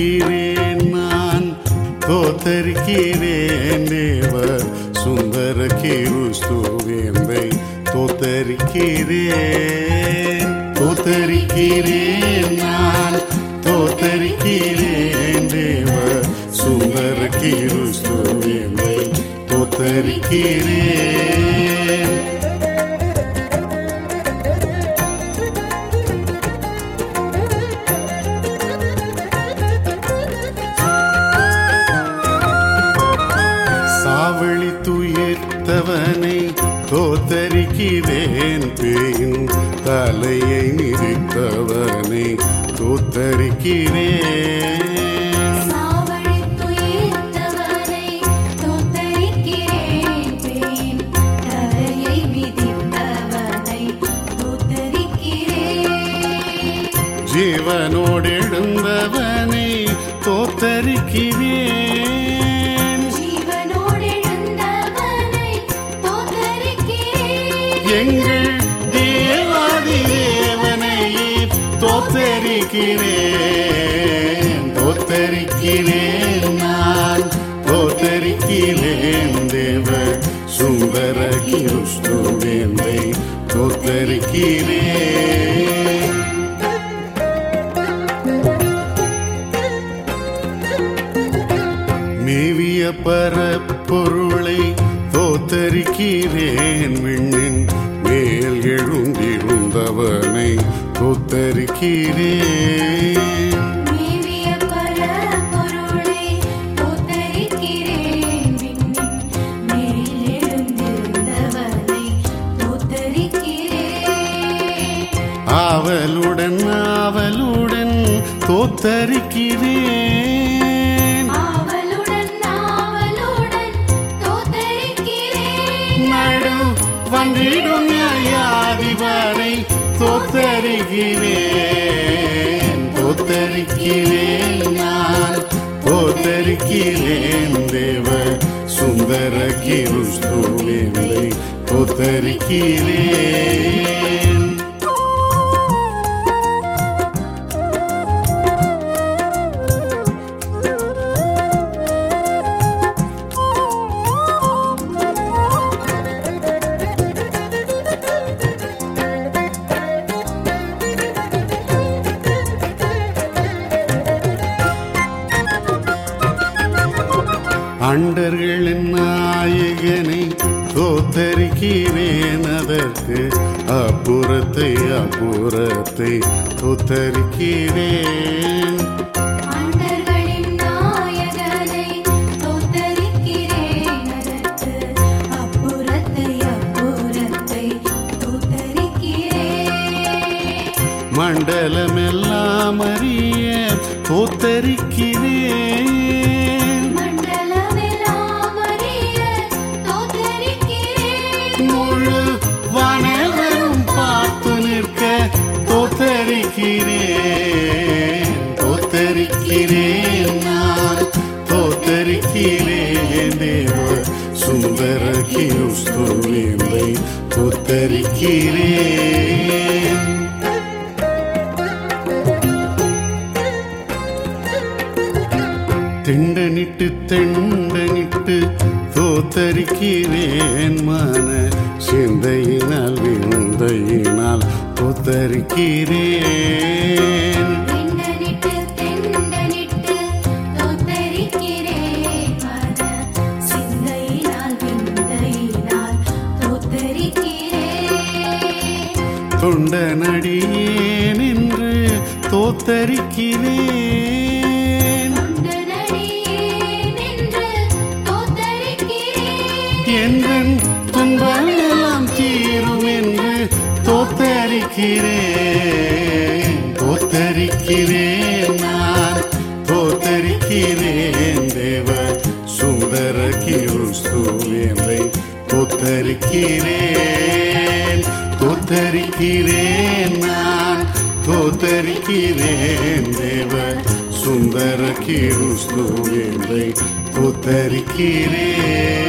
தோத்தரிக்கிறேன் நான் தோத்தரிக்கிறேன் தேவ சுந்தர கிருஸ்துவேந்தை தோத்தரிக்கிறேன் தோத்தரிக்கிறேன் நான் தோத்தரிக்கிறேன் தேவ சுந்தர கிருஸ்துவேந்தை தோத்தரிக்கிறேன் சாவளி துயர்த்தவனை தோத்தரிக்கிறேன் பேயின் தலையை மிதித்தவனை தோத்தரிக்கிறேன் சாவழித் துயிர்த்தவனை தோத்தரிக்கிறேன் பேன் தலையை மிதித்தவனை தோத்தரிக்கிறேன் ஜீவனோடு எழுந்தவனை தோத்தரிக்கிறேன் ஜீவனோடு எழுந்தவனை தோத்தரிக்கிறேன் எங்கள் தேவாதி தேவனை தோத்தரிக்கிறேன் தோத்தரிக்கிறேன் நான் தோத்தரிக்கிறேன் தேவ சுந்தர கிருஷ்ணுவேந்தை தோத்தரிக்கிறேன் மேவிய பரப்பொருளை தோத்தரிக்கிறேன் விண்ணின் மேல் எழுந்திருந்தவனை தோத்தரிக்கிறேன் மேவிய பரம்பொருளை தோத்தரிக்கிறேன் விண்ணின் மேல் எழுந்திருந்தவனை தோத்தரிக்கிறேன் ஆவலுடன் ஆவலுடன் தோத்தரிக்கிறேன் ஆவலுடன் ஆவலுடன் தோத்தரிக்கிறேன் நடு வந்திடும் நியாயாதிபரை தோத்தரிக்கிறேன் தோத்தரிக்கிறேன் நான் தோத்தரிக்கிறேன் தேவ சுந்தர கிருஷ்ணுவேந்தை தோத்தரிக்கிறேன் அண்டர்களின் நாயகனை தோத்தரிக்கிறேன் அதற்கு அப்புறத்தை அப்புறத்தை தோத்தரிக்கிறேன் ஆண்டர்களின் நாயகனை தோத்தரிக்கிறேன் அதற்கு அப்புறத்தை அப்புறத்தை தோத்தரிக்கிறேன் மண்டலமெல்லாம் அறிய தோத்தரிக்கிறேன் மண்டலமெல்லாம் அறிய தோத்தரிக்கிறேன் முழு வனவரும் பார்த்து நிற்க தோத்தரிக்கிறேன் தோத்தரிக்கிறேன் நான் தோத்தரிக்கிறேன் தேவ சுந்தர கிருஸ்துவேந்தை தோத்தரிக்கிறேன் திண்டனிட்டு தெண்டனிட்டு தோத்தரிக்கிறேன் மன சிந்தையினால் விந்தையினால் தோத்தரிக்கிறேன் தெண்டனிட்டு தெண்டனிட்டு தோத்தரிக்கிறேன் மன சிந்தையினால் விந்தையினால் தோத்தரிக்கிறேன் தொண்டனடியேன் என்று தோத்தரிக்கிறேன் தொண்டனடியேன் என்று தோத்தரிக்கிறேன் என் துன்பமெல்லாம் தீரும் என்று தோத்தரிக்கிறேன் தோத்தரிக்கிறேன் நான் தோத்தரிக்கிறேன் தேவ சுந்தர கிருஸ்துவேந்தை தோத்தரிக்கிறேன் தோத்தரிக்கிறேன் நான் தோத்தரிக்கிறேன் தேவ சுந்தர கிருஸ்துவேந்தை தோத்தரிக்கிறேன்